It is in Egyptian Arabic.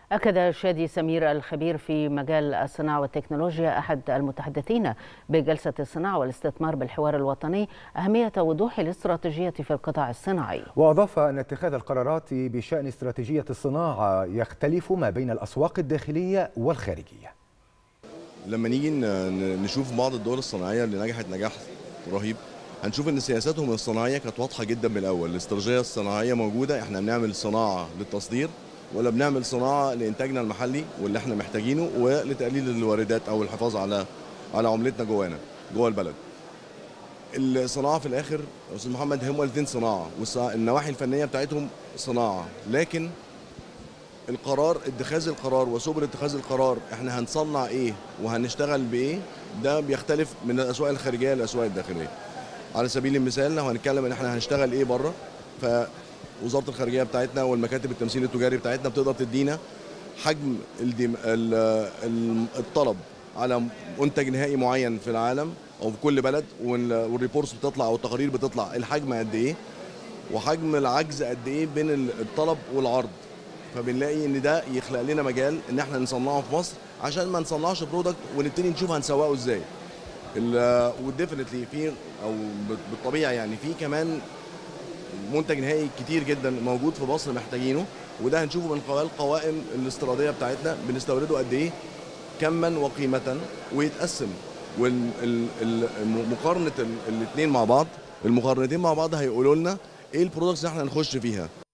أكد شادي سمير الخبير في مجال الصناعة والتكنولوجيا أحد المتحدثين بجلسة الصناعة والاستثمار بالحوار الوطني أهمية وضوح الاستراتيجية في القطاع الصناعي وأضاف أن اتخاذ القرارات بشأن استراتيجية الصناعة يختلف ما بين الأسواق الداخلية والخارجية لما نيجي نشوف بعض الدول الصناعية اللي نجحت نجاح رهيب هنشوف ان سياساتهم الصناعيه كانت واضحه جدا من الاول الاستراتيجيه الصناعيه موجوده احنا بنعمل صناعه للتصدير ولا بنعمل صناعه لانتاجنا المحلي واللي احنا محتاجينه ولتقليل الواردات او الحفاظ على على عملتنا جوانا جوه البلد الصناعه في الاخر استاذ محمد هم الاثنين صناعه والنواحي الفنيه بتاعتهم صناعه لكن القرار اتخاذ القرار وسبل اتخاذ القرار احنا هنصنع ايه وهنشتغل بايه ده بيختلف من الاسواق الخارجيه للاسواق الداخليه على سبيل المثال لو هنتكلم ان احنا هنشتغل ايه بره فوزاره الخارجيه بتاعتنا والمكاتب التمثيل التجاري بتاعتنا بتقدر تدينا حجم الدم... الطلب على منتج نهائي معين في العالم او في كل بلد والريبورتس بتطلع او التقارير بتطلع الحجم قد ايه وحجم العجز قد ايه بين الطلب والعرض فبنلاقي ان ده يخلق لنا مجال ان احنا نصنعه في مصر عشان ما نصنعش برودكت ونبتدي نشوف هنسوقه ازاي وديفنتلي في او بالطبيعه يعني في كمان منتج نهائي كتير جدا موجود في مصر محتاجينه وده هنشوفه من خلال القوائم الاستيراديه بتاعتنا بنستورده قد ايه كما وقيمه ويتقسم ومقارنه الاثنين مع بعض المقارنتين مع بعض هيقولوا لنا ايه البرودكتس اللي احنا هنخش فيها